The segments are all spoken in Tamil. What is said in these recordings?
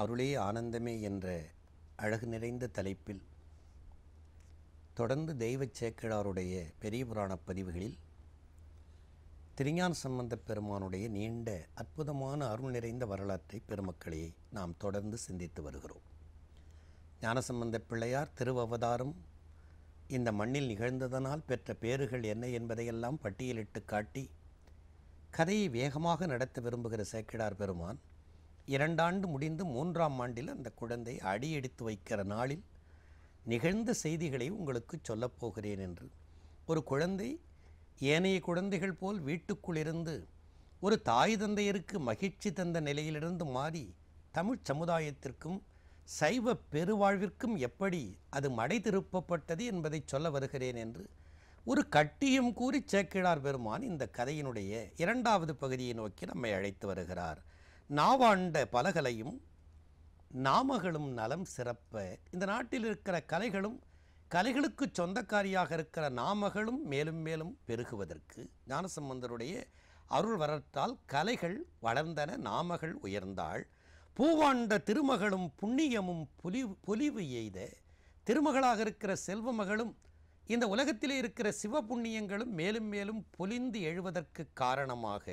அருளே ஆனந்தமே என்ற அழகு நிறைந்த தலைப்பில் தொடர்ந்து தெய்வச் சேக்கிழாருடைய பெரிய புராணப் பதிவுகளில் திருஞான சம்பந்தப் பெருமானுடைய நீண்ட அற்புதமான அருள் நிறைந்த வரலாற்றை பெருமக்களே நாம் தொடர்ந்து சிந்தித்து வருகிறோம் ஞானசம்பந்தப் பிள்ளையார் திருவவதாரம் இந்த மண்ணில் நிகழ்ந்ததனால் பெற்ற பேறுகள் என்ன என்பதையெல்லாம் பட்டியலிட்டு காட்டி கதையை வேகமாக நடத்த விரும்புகிற சேக்கிடார் பெருமான் இரண்டாண்டு முடிந்து மூன்றாம் ஆண்டில் அந்த குழந்தை அடியெடுத்து வைக்கிற நாளில் நிகழ்ந்த செய்திகளை உங்களுக்கு சொல்லப் போகிறேன் என்று ஒரு குழந்தை ஏனைய குழந்தைகள் போல் வீட்டுக்குள் இருந்து ஒரு தாய் தந்தையருக்கு மகிழ்ச்சி தந்த நிலையிலிருந்து மாறி தமிழ் சமுதாயத்திற்கும் சைவ பெருவாழ்விற்கும் எப்படி அது மடை திருப்பப்பட்டது என்பதை சொல்ல வருகிறேன் என்று ஒரு கட்டியம் கூறி சேக்கிழார் பெருமான் இந்த கதையினுடைய இரண்டாவது பகுதியை நோக்கி நம்மை அழைத்து வருகிறார் நாவாண்ட பலகலையும் நாமகளும் நலம் சிறப்ப இந்த நாட்டில் இருக்கிற கலைகளும் கலைகளுக்கு சொந்தக்காரியாக இருக்கிற நாமகளும் மேலும் மேலும் பெருகுவதற்கு ஞானசம்பந்தருடைய அருள் வரத்தால் கலைகள் வளர்ந்தன நாமகள் உயர்ந்தாள் பூவாண்ட திருமகளும் புண்ணியமும் புலிவு பொலிவு எய்த திருமகளாக இருக்கிற செல்வமகளும் இந்த உலகத்திலே இருக்கிற சிவ புண்ணியங்களும் மேலும் மேலும் பொலிந்து எழுவதற்கு காரணமாக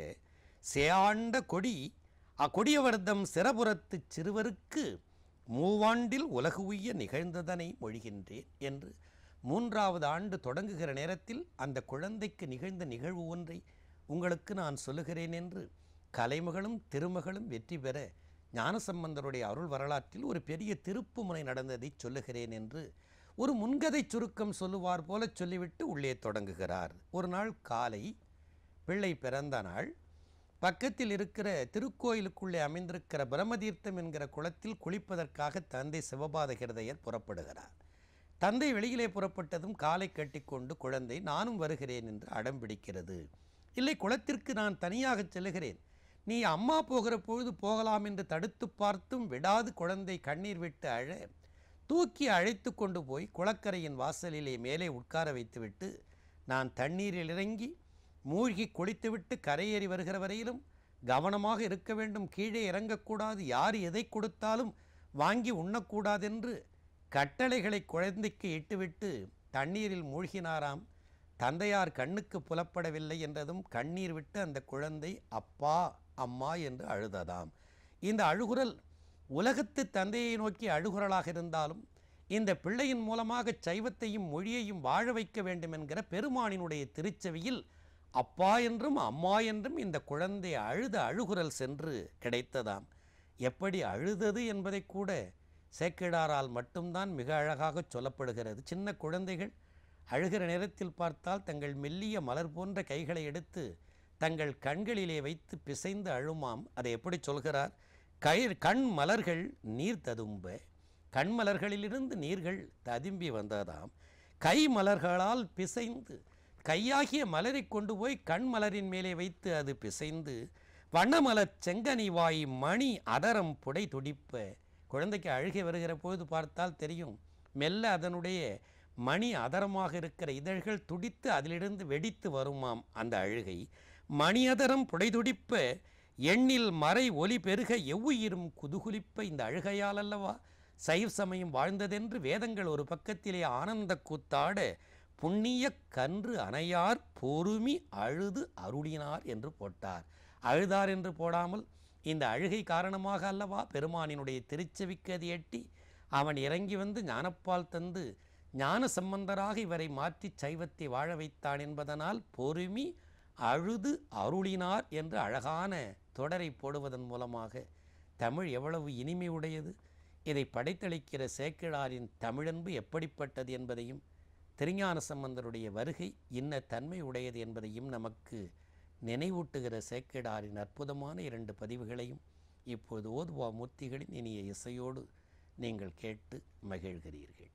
சேயாண்ட கொடி அக்கொடியவர்தம் சிறபுறத்து சிறுவருக்கு மூவாண்டில் உலகு உய்ய நிகழ்ந்ததனை மொழிகின்றேன் என்று மூன்றாவது ஆண்டு தொடங்குகிற நேரத்தில் அந்த குழந்தைக்கு நிகழ்ந்த நிகழ்வு ஒன்றை உங்களுக்கு நான் சொல்லுகிறேன் என்று கலைமகளும் திருமகளும் வெற்றி பெற ஞானசம்பந்தருடைய அருள் வரலாற்றில் ஒரு பெரிய திருப்புமுனை நடந்ததை சொல்லுகிறேன் என்று ஒரு முன்கதை சுருக்கம் சொல்லுவார் போல சொல்லிவிட்டு உள்ளே தொடங்குகிறார் ஒரு நாள் காலை பிள்ளை பிறந்த நாள் பக்கத்தில் இருக்கிற திருக்கோயிலுக்குள்ளே அமைந்திருக்கிற பிரம்மதீர்த்தம் என்கிற குளத்தில் குளிப்பதற்காக தந்தை சிவபாத ஹிருதயர் புறப்படுகிறார் தந்தை வெளியிலே புறப்பட்டதும் காலை கட்டிக்கொண்டு குழந்தை நானும் வருகிறேன் என்று அடம் பிடிக்கிறது இல்லை குளத்திற்கு நான் தனியாக செல்லுகிறேன் நீ அம்மா போகிற பொழுது போகலாம் என்று தடுத்து பார்த்தும் விடாது குழந்தை கண்ணீர் விட்டு அழ தூக்கி அழைத்து கொண்டு போய் குளக்கரையின் வாசலிலே மேலே உட்கார வைத்துவிட்டு நான் தண்ணீரில் இறங்கி மூழ்கி குளித்துவிட்டு கரையேறி வருகிற வரையிலும் கவனமாக இருக்க வேண்டும் கீழே இறங்கக்கூடாது யார் எதை கொடுத்தாலும் வாங்கி உண்ணக்கூடாதென்று கட்டளைகளை குழந்தைக்கு இட்டுவிட்டு தண்ணீரில் மூழ்கினாராம் தந்தையார் கண்ணுக்கு புலப்படவில்லை என்றதும் கண்ணீர் விட்டு அந்த குழந்தை அப்பா அம்மா என்று அழுததாம் இந்த அழுகுரல் உலகத்து தந்தையை நோக்கி அழுகுரலாக இருந்தாலும் இந்த பிள்ளையின் மூலமாக சைவத்தையும் மொழியையும் வாழ வைக்க வேண்டும் என்கிற பெருமானினுடைய திருச்செவியில் அப்பா என்றும் அம்மா என்றும் இந்த குழந்தை அழுத அழுகுரல் சென்று கிடைத்ததாம் எப்படி அழுதது என்பதை கூட சேக்கிடாரால் மட்டும்தான் மிக அழகாக சொல்லப்படுகிறது சின்ன குழந்தைகள் அழுகிற நேரத்தில் பார்த்தால் தங்கள் மெல்லிய மலர் போன்ற கைகளை எடுத்து தங்கள் கண்களிலே வைத்து பிசைந்து அழுமாம் அதை எப்படி சொல்கிறார் கை கண் மலர்கள் நீர் ததும்ப கண் மலர்களிலிருந்து நீர்கள் ததும்பி வந்ததாம் கை மலர்களால் பிசைந்து கையாகிய மலரை கொண்டு போய் கண் மலரின் மேலே வைத்து அது பிசைந்து வண்ணமலர் செங்கனி வாய் மணி அதரம் புடை துடிப்ப குழந்தைக்கு அழுகை வருகிற பொழுது பார்த்தால் தெரியும் மெல்ல அதனுடைய மணி அதரமாக இருக்கிற இதழ்கள் துடித்து அதிலிருந்து வெடித்து வருமாம் அந்த அழுகை மணி அதரம் புடைதுடிப்ப எண்ணில் மறை ஒலி பெருக எவ்வுயிரும் குதுகுலிப்ப இந்த அழுகையால் அல்லவா சைவ சமயம் வாழ்ந்ததென்று வேதங்கள் ஒரு பக்கத்திலே ஆனந்த கூத்தாட புண்ணிய கன்று அணையார் பொறுமி அழுது அருளினார் என்று போட்டார் அழுதார் என்று போடாமல் இந்த அழுகை காரணமாக அல்லவா பெருமானினுடைய திருச்செவிக்கு அது எட்டி அவன் இறங்கி வந்து ஞானப்பால் தந்து ஞான சம்பந்தராக இவரை மாற்றி சைவத்தை வாழ வைத்தான் என்பதனால் பொறுமி அழுது அருளினார் என்று அழகான தொடரை போடுவதன் மூலமாக தமிழ் எவ்வளவு இனிமை உடையது இதை படைத்தளிக்கிற சேக்கிழாரின் தமிழன்பு எப்படிப்பட்டது என்பதையும் திருஞான சம்பந்தருடைய வருகை இன்ன தன்மை உடையது என்பதையும் நமக்கு நினைவூட்டுகிற சேக்கிடாரின் அற்புதமான இரண்டு பதிவுகளையும் இப்போது ஓதுவா மூர்த்திகளின் இனிய இசையோடு நீங்கள் கேட்டு மகிழ்கிறீர்கள்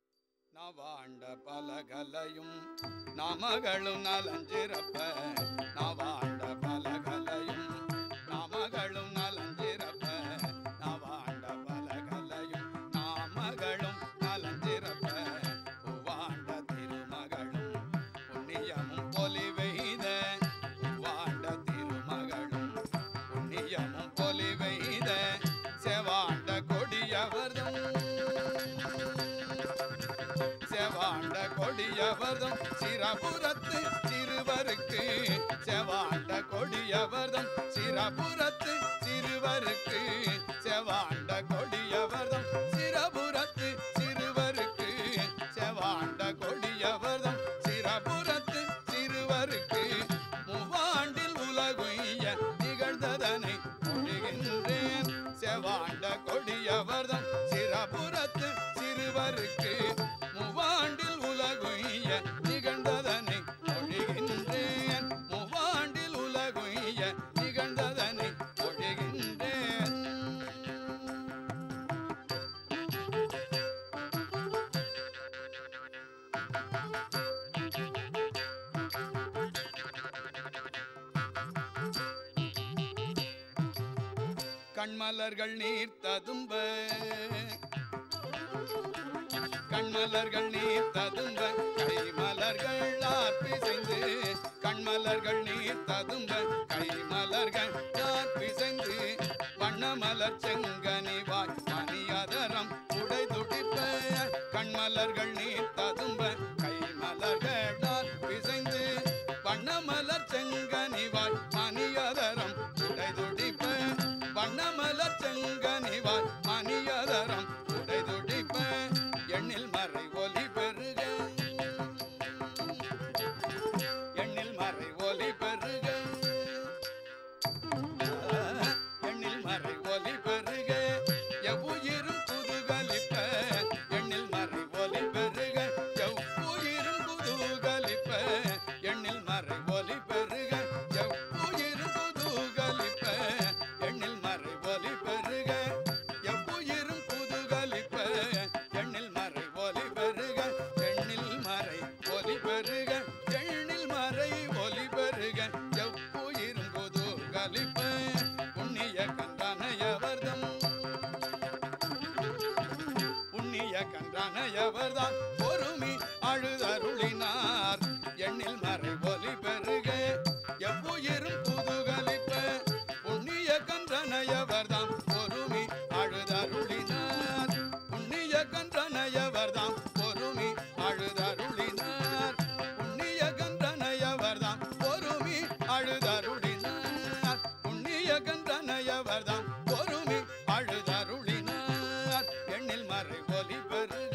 நவாண்ட பலகலையும் நமகளும் நலஞ்சிறப்ப நவாண்ட பலகலையும் நமகளும் நலஞ்சிறப்ப நவாண்ட பலகலையும் நாமகளும் நலஞ்சிறப்ப பூவாண்ட திருமகளும் புண்ணியமும் பொலிவெய்த பூவாண்ட திருமகளும் புண்ணியமும் பொலிவெய்த செவாண்ட கொடியவர்தம் சிரபுரத்து சிறுவருக்கு செவாண்ட கொடியவர்தம் சிரபுரத்து சிறுவருக்கு செவாண்ட கொடியவர்தம் சிரபுரத்து சிறுவருக்கு செவாண்ட கொடியவர்தம் சிரபுரத்து சிறுவருக்கு மூவாண்டில் உலகுய்ய நிகழ்ந்ததனை மொழிகின்றேன் செவாண்ட கொடியவர்தம் சிரபுரத்து சிறுவருக்கு மூவாண்டில் உலகுய்ய நிகழ்ந்ததனை மொழிகின்றேன் மூவாண்டில் உலகுய்ய நிகழ்ந்ததனை மொழிகின்றேன் கண்மலர்கள் நீர் ததும்ப கண்மலர்கள் நீர் ததும்ப கைமலர்கள் ஆர்ப்பிசைந்து கண்மலர்கள் நீர் ததும்ப கைமலர்கள் ஆர்ப்பிசைந்து வண்ணமலர் செங்கனிவாய் மணியதரம் உடை துடிப்ப கண்மலர்கள் நீர் ததும்ப கைமலர்கள் ஆர்ப்பிசைந்து வண்ணமலர் செங்கனிவாய் மணியதரம் உடை துடிப்ப வண்ணமலர் செங்கனிவாய் மணியதரம் உடை துடிப்ப எண்ணில் மறை ஒலி பெருக எண்ணில் மறை ஒலி பெருக எண்ணில் மறை ஒலி பெருக எவ்வுயிரும் குதூகலிப்ப எண்ணில் மறை ஒலி பெருக எவ்வுயிரும் குதூகலிப்ப எண்ணில் மறை ஒலி பெருக எவ்வுயிரும் குதூகலிப்ப எண்ணில் மறை ஒலி பெருக எவ்வுயிரும் குதூகலிப்ப எண்ணில் மறை ஒலி பெருக எண்ணில் மறை ஒலி பெருக எண்ணில் மறை ஒலி பெருக எவ்வுயிரும் குதூகலிப்ப புண்ணிய கந்தானயவர்தம் புண்ணிய கன்றானயவர்தான் பொறுமி அழுதருளினார் எண்ணில் மறை ஒலி பெருக எவ்வுயிரும் புதுகலிப்ப புண்ணிய கன்றனையவர்தாம் பொறுமி அழுதருளினார் புண்ணிய கன்றனையவர்தாம் பொறுமி அழுதருளினார் புண்ணிய கன்றனையவர்தாம் பொறுமி அழுதருளினார் புண்ணிய கன்றனையவர்தாம் பொறுமி அழுதருளினார் எண்ணில் மறை ஒலி பெருக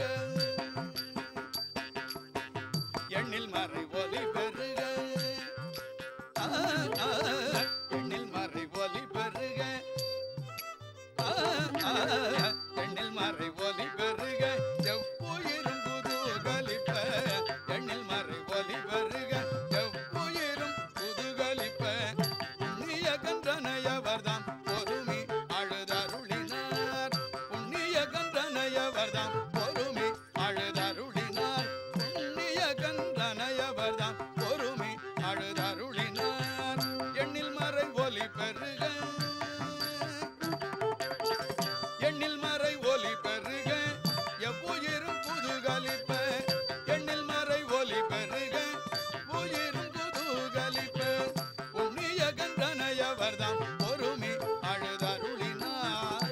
எண்ணில் மறை ஒலி பெருக ஆ, ஆ, எண்ணில் மறை ஒலி பெருக ஆ, ஆ, எண்ணில் மறை ஒலி பெருக எவ்வுயிரும் குதூகலிப்ப எண்ணில் மறை ஒலி பெருக எவ்வுயிரும் குதூகலிப்ப புண்ணிய கன்றனையவர்தாம் பொறுமி அழுதருளினார் புண்ணிய கன்றனையவர்தாம் பொறுமி அழுதருளினார் புண்ணிய கன்றனையவர்தாம் பொறுமி அழுதருளினார் எண்ணில் மறை ஒலி பெருக எண்ணில் மறை ஒலி பெருக எவ்வுயிரும் குதூகலிப்ப எண்ணில் மறை ஒலி பெருக உயிரும் குதூகலிப்ப புண்ணிய கண்டனையவர்தாம் பொறுமி அழுதருளினார்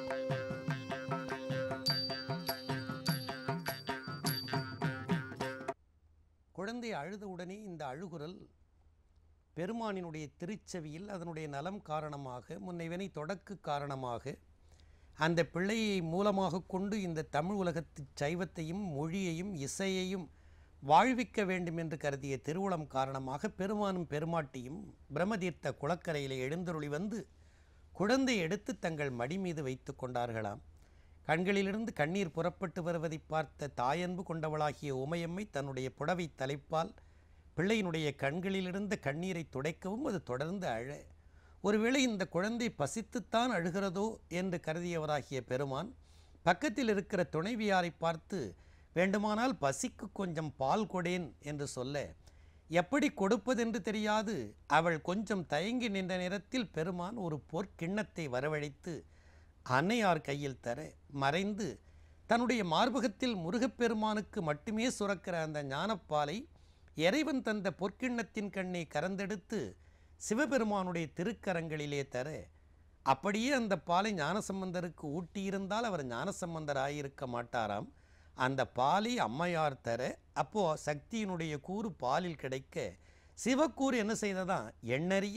குழந்தை அழுத உடனே இந்த அழுகுரல் பெருமானினுடைய திருச்செவியில் அதனுடைய நலம் காரணமாக முன்னைவனை தொடக்கு காரணமாக அந்த பிள்ளையை மூலமாக கொண்டு இந்த தமிழ் உலகத்து சைவத்தையும் மொழியையும் இசையையும் வாழ்விக்க வேண்டும் என்று கருதிய திருவுளம் காரணமாக பெருமானும் பெருமாட்டியும் பிரம்மதீர்த்த குளக்கரையிலே எழுந்தருளி வந்து குழந்தை எடுத்து தங்கள் மடி மீது வைத்து கொண்டார்களாம் கண்களிலிருந்து கண்ணீர் புறப்பட்டு வருவதை பார்த்த தாயன்பு கொண்டவளாகிய உமையம்மை தன்னுடைய புடவை தலைப்பால் பிள்ளையினுடைய கண்களிலிருந்த கண்ணீரை துடைக்கவும் அது தொடர்ந்து அழ ஒருவேளை இந்த குழந்தை பசித்துத்தான் அழுகிறதோ என்று கருதியவராகிய பெருமான் பக்கத்தில் இருக்கிற துணைவியாரை பார்த்து வேண்டுமானால் பசிக்கு கொஞ்சம் பால் கொடேன் என்று சொல்ல எப்படி கொடுப்பதென்று தெரியாது அவள் கொஞ்சம் தயங்கி நின்ற நேரத்தில் பெருமான் ஒரு பொற்கிண்ணத்தை வரவழைத்து அன்னையார் கையில் தர மறைந்து தன்னுடைய மார்பகத்தில் முருகப்பெருமானுக்கு மட்டுமே சுரக்கிற அந்த ஞானப்பாலை இறைவன் தந்த பொற்கிண்ணத்தின் கண்ணை கறந்தெடுத்து சிவபெருமானுடைய திருக்கரங்களிலே தர அப்படியே அந்த பாலை ஞானசம்பந்தருக்கு ஊட்டியிருந்தால் அவர் ஞானசம்பந்தர் ஆகியிருக்க மாட்டாராம் அந்த பாலை அம்மையார் தர அப்போ சக்தியினுடைய கூறு பாலில் கிடைக்க சிவக்கூறு என்ன செய்ததாம் எண்ணறிய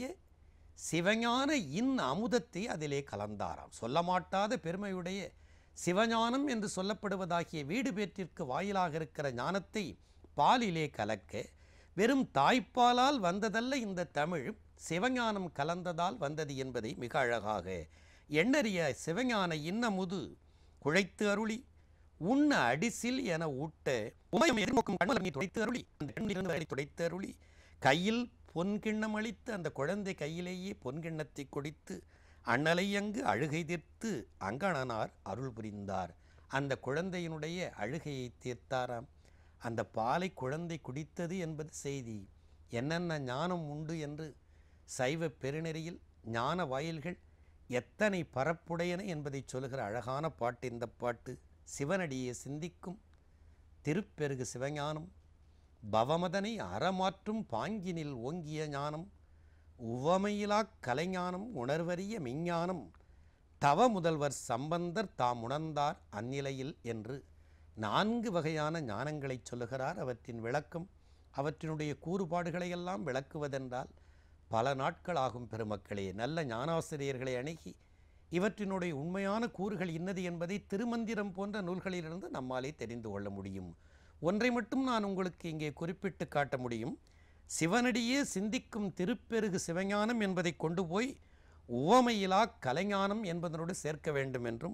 சிவஞான இன் அமுதத்தை அதிலே கலந்தாராம் சொல்ல மாட்டாத பெருமையுடைய சிவஞானம் என்று சொல்லப்படுவதாகிய வீடு பேற்றிற்கு வாயிலாக இருக்கிற ஞானத்தை பாலிலே கலக்க வெறும் தாய்ப்பாலால் வந்ததல்ல இந்த தமிழ் சிவஞானம் கலந்ததால் வந்தது என்பதை மிக அழகாக எண்ணறிய சிவஞான இன்னமுது குழைத்து அருளி உண்ண அடிசில் என ஊட்ட உமையம் எதிர்நோக்கும் கண்மலர் நீ துடைத்து அருளி அந்த கண்ணிலிருந்து வரை துடைத்து அருளி கையில் பொன்கிண்ணம் அளித்து அந்த குழந்தை கையிலேயே பொன்கிண்ணத்தை குடித்து அண்ணலையங்கு அழுகை தீர்த்து அங்கணனார் அருள் புரிந்தார் அந்த குழந்தையினுடைய அழுகையை தீர்த்தாராம் அந்த பாலை குழந்தை குடித்தது என்பது செய்தி என்னென்ன ஞானம் உண்டு என்று சைவ பெருநெறியில் ஞான வாயில்கள் எத்தனை பரப்புடையன என்பதை சொல்லுகிற அழகான பாட்டு இந்த பாட்டு சிவனடியை சிந்திக்கும் திருப்பெருகு சிவஞானம் பவமதனை அறமாற்றும் பாங்கினில் ஓங்கிய ஞானம் உவமையிலாக் கலைஞானம் உணர்வறிய மெஞ்ஞானம் தவ முதல்வர் சம்பந்தர் தாம் உணர்ந்தார் அந்நிலையில் என்று நான்கு வகையான ஞானங்களைச் சொல்லுகிறார் அவற்றின் விளக்கம் அவற்றினுடைய கூறுபாடுகளையெல்லாம் விளக்குவதென்றால் பல நாட்கள் ஆகும் பெருமக்களே நல்ல ஞானாசிரியர்களை அணுகி இவற்றினுடைய உண்மையான கூறுகள் இன்னது என்பதை திருமந்திரம் போன்ற நூல்களிலிருந்து நம்மாலே தெரிந்து கொள்ள முடியும் ஒன்றை மட்டும் நான் உங்களுக்கு இங்கே குறிப்பிட்டு காட்ட முடியும் சிவனடியே சிந்திக்கும் திருப்பெருகு சிவஞானம் என்பதை கொண்டு போய் உவமையிலா கலைஞானம் என்பதனோடு சேர்க்க வேண்டும் என்றும்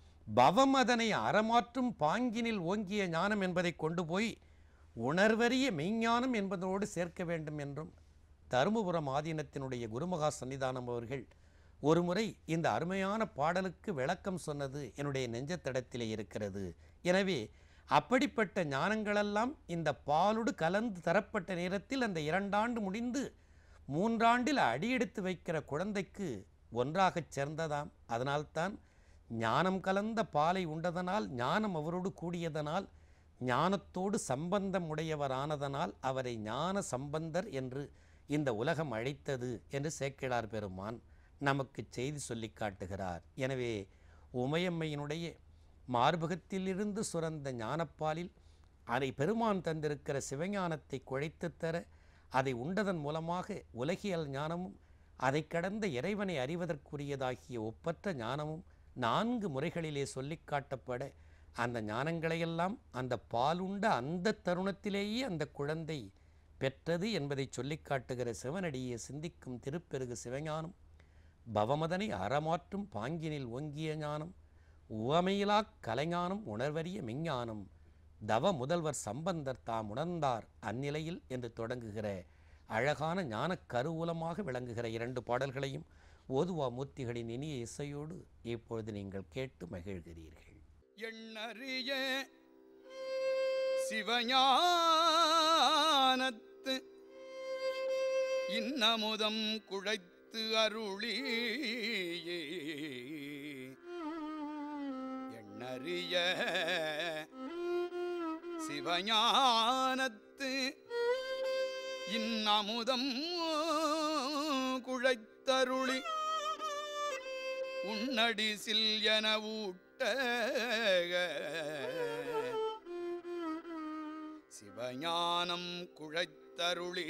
பவம் அதனை அறமாற்றும் பாங்கினில் ஓங்கிய ஞானம் என்பதை கொண்டு போய் உணர்வறிய மெய்ஞானம் என்பதனோடு சேர்க்க வேண்டும் என்றும் தருமபுரம் ஆதீனத்தினுடைய குருமகா சன்னிதானம் அவர்கள் ஒருமுறை இந்த அருமையான பாடலுக்கு விளக்கம் சொன்னது என்னுடைய நெஞ்சத்தடத்திலே இருக்கிறது எனவே அப்படிப்பட்ட ஞானங்களெல்லாம் இந்த பாலுடு கலந்து தரப்பட்ட நேரத்தில் அந்த இரண்டாண்டு முடிந்து மூன்றாண்டில் அடியெடுத்து வைக்கிற குழந்தைக்கு ஒன்றாகச் சேர்ந்ததாம் அதனால்தான் ஞானம் கலந்த பாலை உண்டதனால் ஞானம் அவரோடு கூடியதனால் ஞானத்தோடு சம்பந்தம் உடையவரானதனால் அவரை ஞான சம்பந்தர் என்று இந்த உலகம் அழைத்தது என்று சேக்கிழார் பெருமான் நமக்கு செய்தி சொல்லி காட்டுகிறார் எனவே உமையம்மையினுடைய மார்பகத்திலிருந்து சுரந்த ஞானப்பாலில் அதை பெருமான் தந்திருக்கிற சிவஞானத்தை குழைத்துத் தர அதை உண்டதன் மூலமாக உலகியல் ஞானமும் அதை கடந்த இறைவனை அறிவதற்குரியதாகிய ஒப்பற்ற ஞானமும் நான்கு முறைகளிலே சொல்லிக் காட்டப்பட அந்த ஞானங்களையெல்லாம் அந்த பாலுண்ட அந்த தருணத்திலேயே அந்த குழந்தை பெற்றது என்பதை சொல்லிக் காட்டுகிற சிவனடியை சிந்திக்கும் திருப்பெருகு சிவஞானம் பவமதனை அறமாற்றும் பாங்கினில் ஓங்கிய ஞானம் உவமையிலாக் கலைஞானம் உணர்வறிய மெஞ்ஞானம் தவ முதல்வர் சம்பந்தர் தாம் உணர்ந்தார் அந்நிலையில் என்று தொடங்குகிற அழகான ஞான கருவூலமாக விளங்குகிற இரண்டு பாடல்களையும் ஓதுவா மூர்த்திகளின் இனிய இசையோடு இப்பொழுது நீங்கள் கேட்டு மகிழ்கிறீர்கள் எண்ணறிய சிவஞானத்து இன்னமுதம் குழைத்து அருளி எண்ணறிய சிவஞானத்து இன்னமுதம் குழைத்தருளி உன்னடி சில் என ஊட்ட சிவஞானம் குழைத்தருளி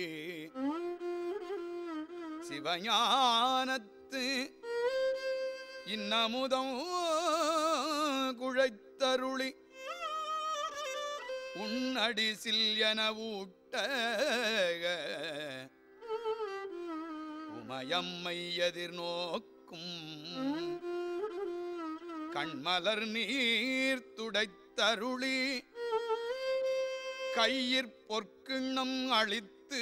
சிவஞானத்து இன்னமுதம் குழைத்தருளி உன்னடி சில் என ஊட்ட உமையம்மை எதிர்நோக்கும் கண்மலர் நீர் துடைத்தருளி கையிற் பொற்கிண்ணம் அளித்து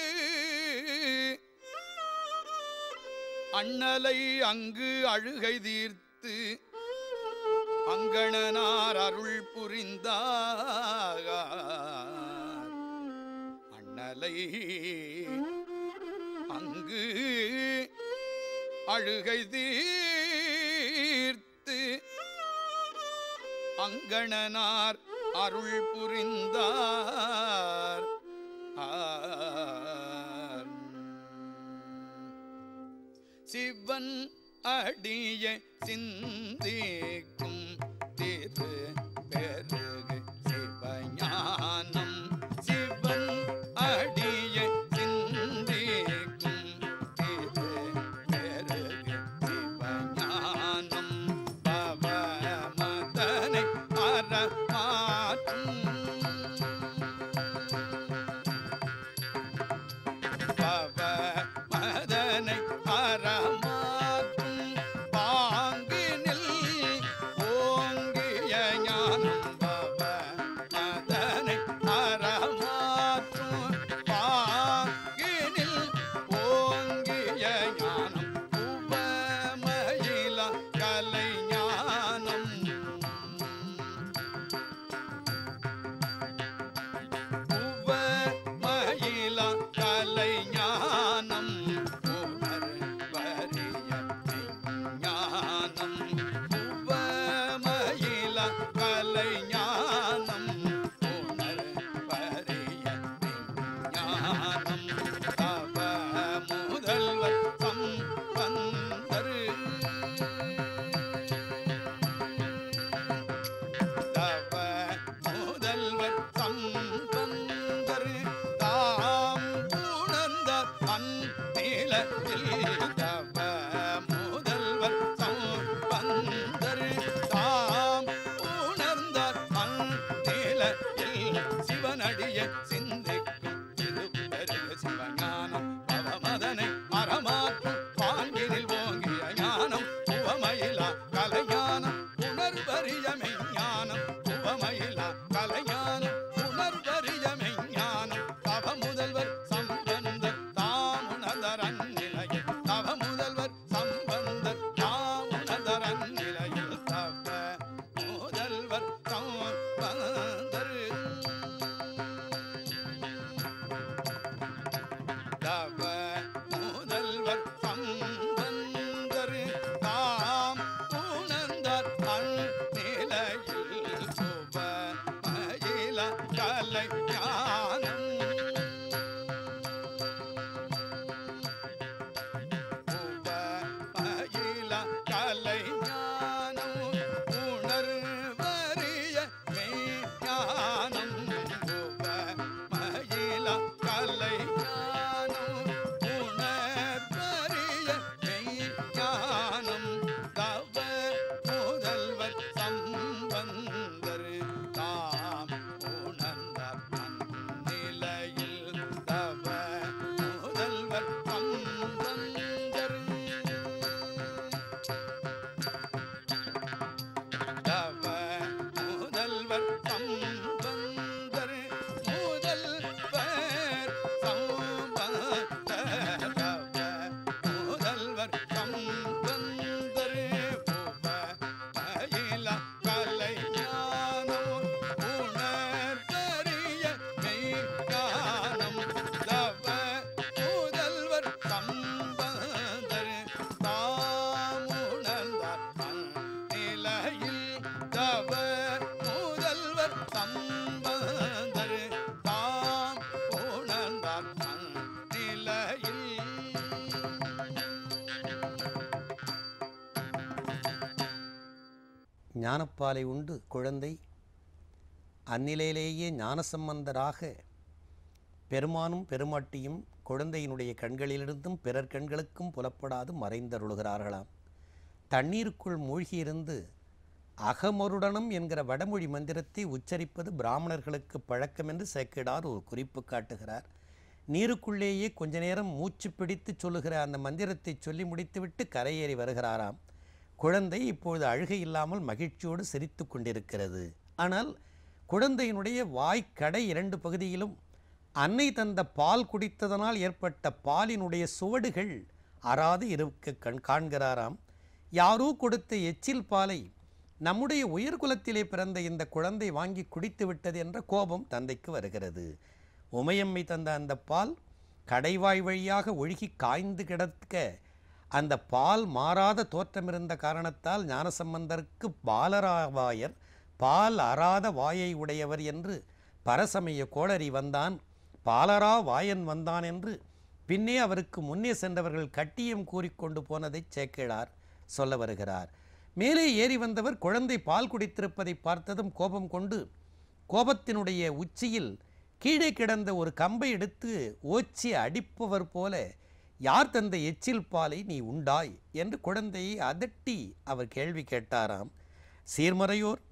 அண்ணலை அங்கு அழுகை தீர்த்து அங்கணனார் அருள் புரிந்தார் அண்ணலை அங்கு அழுகை தீர்த்து அங்கணனார் அருள் புரிந்தார் ஆர். சிவன் அடிய சிந்திக்கும் திரு பெருகு சிவஞானம் சிவன் அடிய சிந்திக்கும் இது பெருகு சிவஞானம் பவமதனை அறமாற்றும் பவ மதனை அறமாற்றும் பாங்கினில் ஓங்கிய ஞானம் பவ மதனை அறமாற்றும் பாங்கினில் ஓங்கிய ஞானம் உபமயில கலை ஞானம் உவ மயில கலை ஞானம் உணர் வரிய ஞானம் உவ மயில கலை ஞானம் உணர் வரிய ஞானம் தவ முதல்வர் தம் வந்தரு தவ முதல்வர் சம்பந்தர் தாம் உணர்ந்த அந்நிலத்தில் தவ முதல்வர் சம்பந்தர் தாம் உணர்ந்த அந்நிலத்தில் சிவனடிய சிந்திக்கும் இது பெரிய சிவஞானம் பவமதனை அறமாற்றும் பாங்கினில் ஓங்கிய ஞானம் உவமயிலா கலைஞானம் உணர்வறிய மெஞ்ஞானம் உவமயிலா கலைஞானம் உணர்வறிய மெஞ்ஞானம் தவ முதல்வர் சம்பந்தர் தாமுணர்ந்தர் அந்நிலையில் தவ முதல்வர் சம்பந்தர் தாமுணர்ந்தர் அந்நிலையில் தவ முதல்வர் சம்பந்தர் தவ முதல்வர் சம்பந்தர் தாம் உணர்ந்தார் அந்நிலையில் சுப மயில கலை ஞானம் உப மயில கலை ஞானம் உணர்வறிய மெய்ஞானம் உப மயில கலை ஞானம் உணர்வறிய மெய்ஞானம் தவ முதல்வர் சம்பந்தர் தாம் உணர்ந்தார் அந்நிலையில் தவ முதல்வர் சம்பந்தர் தவ முதல்வர் சம்பந்தர் முதல்வர் சம்பந்தர் தவ முதல்வர் சம்பந்தர் உப மயில கலை ஞானம் உணர்வறிய மெய்ஞானம் தவ முதல்வர் சம்பந்தர் தாமுணர்ந்தார் நிலையில் தவ முதல்வர் சம்பந்தர் தாம் உணர்ந்தார் நிலையில் ஞானப்பாலை உண்டு குழந்தை அந்நிலையிலேயே ஞானசம்பந்தராக பெருமானும் பெருமாட்டியும் குழந்தையினுடைய கண்களிலிருந்தும் பிறர் கண்களுக்கும் புலப்படாது மறைந்தருளுகிறார்களாம் தண்ணீருக்குள் மூழ்கியிருந்து அகமருடனம் என்கிற வடமொழி மந்திரத்தை உச்சரிப்பது பிராமணர்களுக்கு பழக்கம் என்று சேக்கிடார் ஒரு குறிப்பு காட்டுகிறார் நீருக்குள்ளேயே கொஞ்ச நேரம் மூச்சு பிடித்து சொல்லுகிற அந்த மந்திரத்தை சொல்லி முடித்துவிட்டு கரையேறி வருகிறாராம் குழந்தை இப்பொழுது அழுகை இல்லாமல் மகிழ்ச்சியோடு சிரித்து கொண்டிருக்கிறது ஆனால் குழந்தையினுடைய வாய்க்கடை இரண்டு பகுதியிலும் அன்னை தந்த பால் குடித்ததனால் ஏற்பட்ட பாலினுடைய சுவடுகள் அறாது இருக்க கண் காண்கிறாராம் யாரோ கொடுத்த எச்சில் பாலை நம்முடைய உயர்குலத்திலே பிறந்த இந்த குழந்தை வாங்கி குடித்து விட்டது என்ற கோபம் தந்தைக்கு வருகிறது உமையம்மை தந்த அந்த பால் கடைவாய் வழியாக ஒழுகி காய்ந்து கிடக்க அந்த பால் மாறாத தோற்றமிருந்த காரணத்தால் ஞானசம்பந்தருக்கு பாலராவாயர் பால் அறாத வாயை உடையவர் என்று பரசமய கோளரி வந்தான் பாலரா வாயன் வந்தான் என்று பின்னே அவருக்கு முன்னே சென்றவர்கள் கட்டியம் கூறிக்கொண்டு போனதைச் சேக்கிழார் சொல்ல வருகிறார் மேலே ஏறி வந்தவர் குழந்தை பால் குடித்திருப்பதை பார்த்ததும் கோபம் கொண்டு கோபத்தினுடைய உச்சியில் கீழே கிடந்த ஒரு கம்பை எடுத்து ஓச்சி அடிப்பவர் போல யார் தந்த எச்சில் பாலை நீ உண்டாய் என்று குழந்தையை அதட்டி அவர் கேள்வி கேட்டாராம் சீர்மறையோர்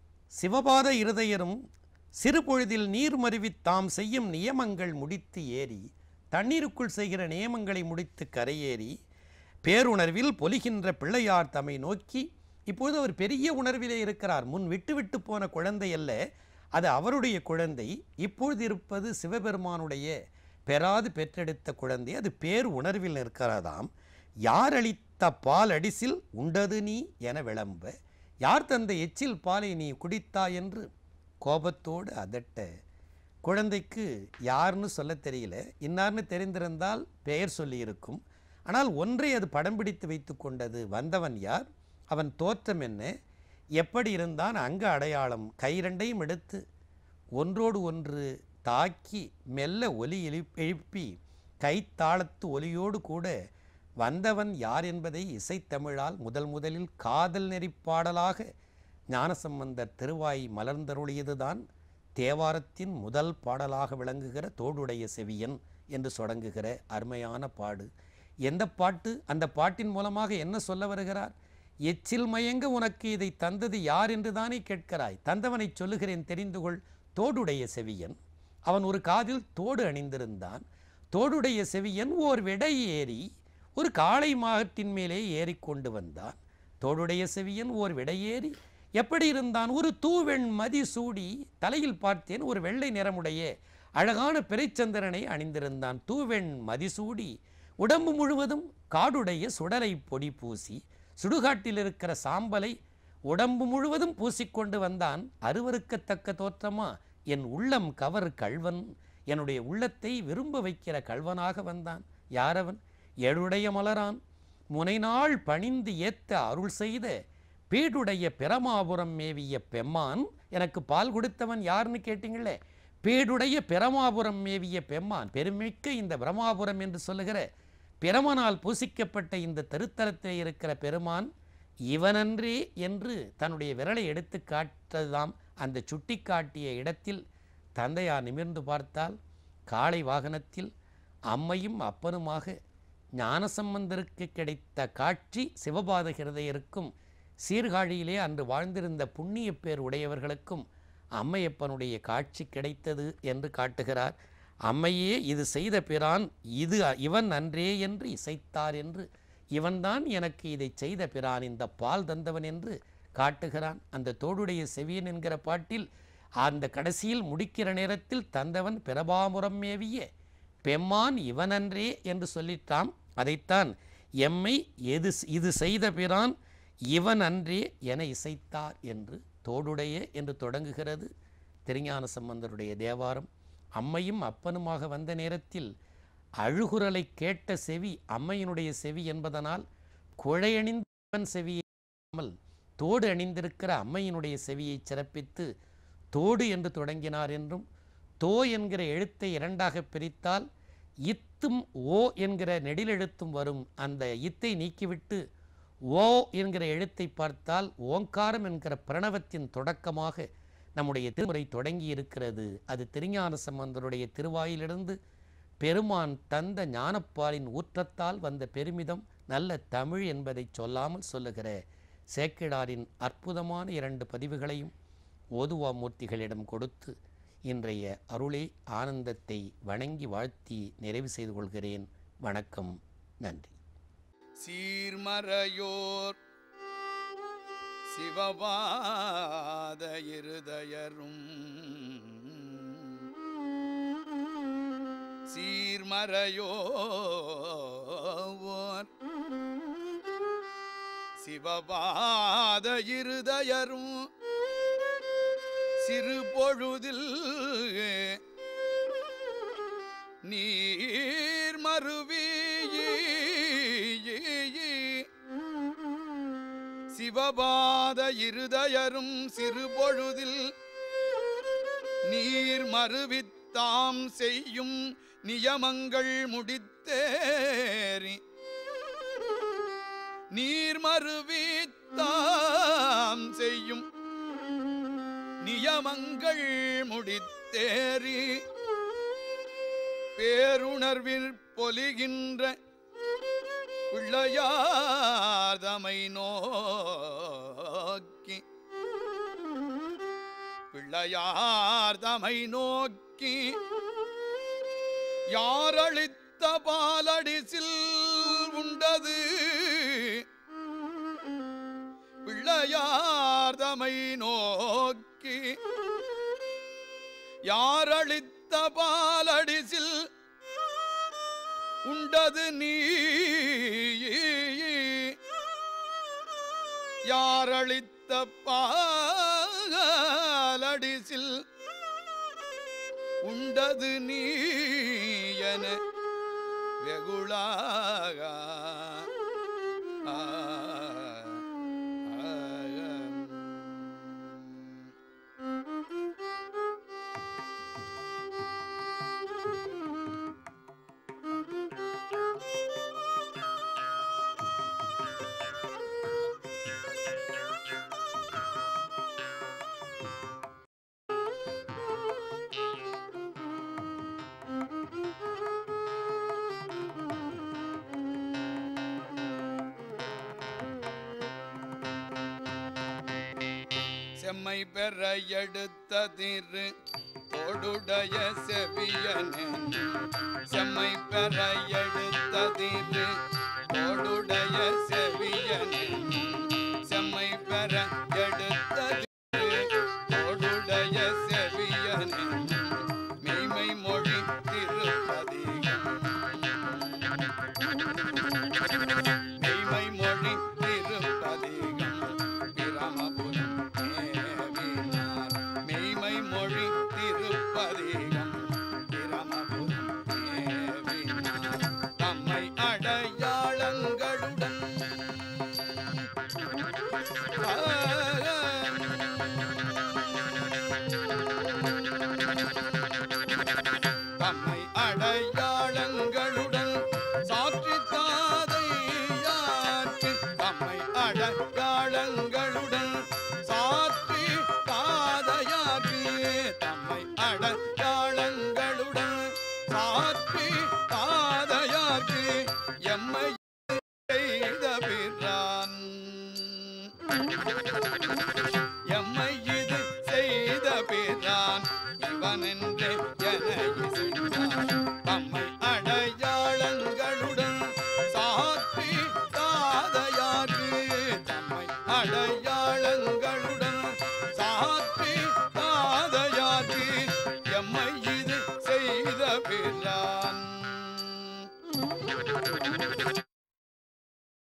சிவபாத இருதயரும் சிறு பொழுதில் நீர் மருவித் தாம் செய்யும் நியமங்கள் முடித்து ஏறி தண்ணீருக்குள் செய்கிற நியமங்களை முடித்து கரையேறி பேருணர்வில் பொலிகின்ற பிள்ளையார் தம்மை நோக்கி இப்பொழுது அவர் பெரிய உணர்விலே இருக்கிறார் முன் விட்டு விட்டு போன குழந்தை அல்ல அது அவருடைய குழந்தை இப்பொழுது இருப்பது சிவபெருமானுடைய பெறாது பெற்றெடுத்த குழந்தை அது பேர் உணர்வில் நிற்கிறதாம் யார் அளித்த பால் அடிசில் உண்டது நீ என விளம்ப யார் தந்த எச்சில் பாலை நீ குடித்தாய் என்று கோபத்தோடு அதட்ட குழந்தைக்கு யாருன்னு சொல்ல தெரியல இன்னார்னு தெரிந்திருந்தால் பெயர் சொல்லியிருக்கும் ஆனால் ஒன்றை அது படம் பிடித்து வைத்து கொண்டது வந்தவன் யார் அவன் தோற்றம் என்ன எப்படி இருந்தான் அங்க அடையாளம் கைரண்டையும் எடுத்து ஒன்றோடு ஒன்று தாக்கி மெல்ல ஒலி எழுப் எழுப்பி கைத்தாளத்து ஒலியோடு கூட வந்தவன் யார் என்பதை இசைத்தமிழால் முதல் முதலில் காதல் நெறிப்பாடலாக ஞானசம்பந்தர் திருவாய் மலர்ந்தருளியதுதான் தேவாரத்தின் முதல் பாடலாக விளங்குகிற தோடுடைய செவியன் என்று தொடங்குகிற அருமையான பாடு எந்த பாட்டு அந்த பாட்டின் மூலமாக என்ன சொல்ல வருகிறார் எச்சில் மயங்க உனக்கு இதை தந்தது யார் என்று தானே கேட்கிறாய் தந்தவனை சொல்லுகிறேன் தெரிந்து கொள் தோடுடைய செவியன் அவன் ஒரு காதில் தோடு அணிந்திருந்தான் தோடுடைய செவியன் ஓர் விடை ஏறி ஒரு காளை மாகத்தின் மேலே ஏறிக்கொண்டு வந்தான் தோடுடைய செவியன் ஓர் விடையேறி எப்படி இருந்தான் ஒரு தூவெண் மதி சூடி தலையில் பார்த்தேன் ஒரு வெள்ளை நிறமுடைய அழகான பிறைச்சந்திரனை அணிந்திருந்தான் தூவெண் மதிசூடி உடம்பு முழுவதும் காடுடைய சுடலை பொடி பூசி சுடுகாட்டில் இருக்கிற சாம்பலை உடம்பு முழுவதும் பூசிக்கொண்டு வந்தான் அருவருக்கத்தக்க தோற்றமா என் உள்ளம் கவர் கள்வன் என்னுடைய உள்ளத்தை விரும்ப வைக்கிற கள்வனாக வந்தான் யாரவன் எழுடைய மலரான் முனைநாள் பணிந்து ஏத்த அருள் செய்த பீடுடைய பிரமாபுரம் மேவிய பெம்மான் எனக்கு பால் கொடுத்தவன் யாருன்னு கேட்டீங்களே பீடுடைய பிரமாபுரம் மேவிய பெம்மான் பெருமிக்க இந்த பிரமாபுரம் என்று சொல்லுகிற பிரமனால் பூசிக்கப்பட்ட இந்த திருத்தலத்தில் இருக்கிற பெருமான் இவனன்றே என்று தன்னுடைய விரலை எடுத்து காட்டதாம் அந்த சுட்டி காட்டிய இடத்தில் தந்தையார் நிமிர்ந்து பார்த்தால் காளை வாகனத்தில் அம்மையும் அப்பனுமாக ஞானசம்பந்தருக்கு கிடைத்த காட்சி சிவபாத ஹிருதயருக்கும் சீர்காழியிலே அன்று வாழ்ந்திருந்த புண்ணிய பேர் உடையவர்களுக்கும் அம்மையப்பனுடைய காட்சி கிடைத்தது என்று காட்டுகிறார் அம்மையே இது செய்த பிரான் இது இவன் அன்றே என்று இசைத்தார் என்று இவன்தான் எனக்கு இதை செய்த பிரான் இந்த பால் தந்தவன் என்று காட்டுகிறான் அந்த தோடுடைய செவியன் என்கிற பாட்டில் அந்த கடைசியில் முடிக்கிற நேரத்தில் தந்தவன் பிரபாமுரம் மேவிய பெம்மான் இவனன்றே என்று சொல்லிட்டாம் அதைத்தான் எம்மை எது இது செய்த பிரான் இவன் அன்றே என இசைத்தார் என்று தோடுடைய என்று தொடங்குகிறது திருஞான சம்பந்தருடைய தேவாரம் அம்மையும் அப்பனுமாக வந்த நேரத்தில் அழுகுரலை கேட்ட செவி அம்மையினுடைய செவி என்பதனால் குழையணிந்தவன் செவியாமல் தோடு அணிந்திருக்கிற அம்மையினுடைய செவியை சிறப்பித்து தோடு என்று தொடங்கினார் என்றும் தோ என்கிற எழுத்தை இரண்டாக பிரித்தால் இத்தும் ஓ என்கிற நெடிலெழுத்தும் வரும் அந்த இத்தை நீக்கிவிட்டு ஓ என்கிற எழுத்தை பார்த்தால் ஓங்காரம் என்கிற பிரணவத்தின் தொடக்கமாக நம்முடைய திருமுறை தொடங்கி இருக்கிறது அது திருஞான சம்பந்தருடைய திருவாயிலிருந்து பெருமான் தந்த ஞானப்பாலின் ஊற்றத்தால் வந்த பெருமிதம் நல்ல தமிழ் என்பதை சொல்லாமல் சொல்லுகிற சேக்கிழாரின் அற்புதமான இரண்டு பதிவுகளையும் ஓதுவா மூர்த்திகளிடம் கொடுத்து இன்றைய அருளே ஆனந்தத்தை வணங்கி வாழ்த்தி நிறைவு செய்து கொள்கிறேன் வணக்கம் நன்றி சீர்மறையோர் சிவபாத இருதயரும் சீர்மறையோர் சிவபாத இருதயரும் சிறு பொழுதில் நீர் மருவி சிவபாத இருதயரும் சிறு பொழுதில் நீர் மறுவித்தாம் செய்யும் நியமங்கள் முடித்தேறி நீர் மறுவி பெருவித்தாம் செய்யும் நியமங்கள் முடித்தேறி பேருணர்வில் பொலிகின்ற பிள்ளையாதமை நோக்கி பிள்ளையார்தமை நோக்கி யாரளித்த பாலடிசில் உண்டது பிள்ளையார்தமை நோக்கி யாரளித்த பாலடிசில் உண்டது நீ யாரளித்த பாலடிசில் உண்டது நீ என வெகுளாக ஆ, ஆ, செம்மை பெற எடுத்ததிரு தொடுடைய செவியனே செம்மை பெற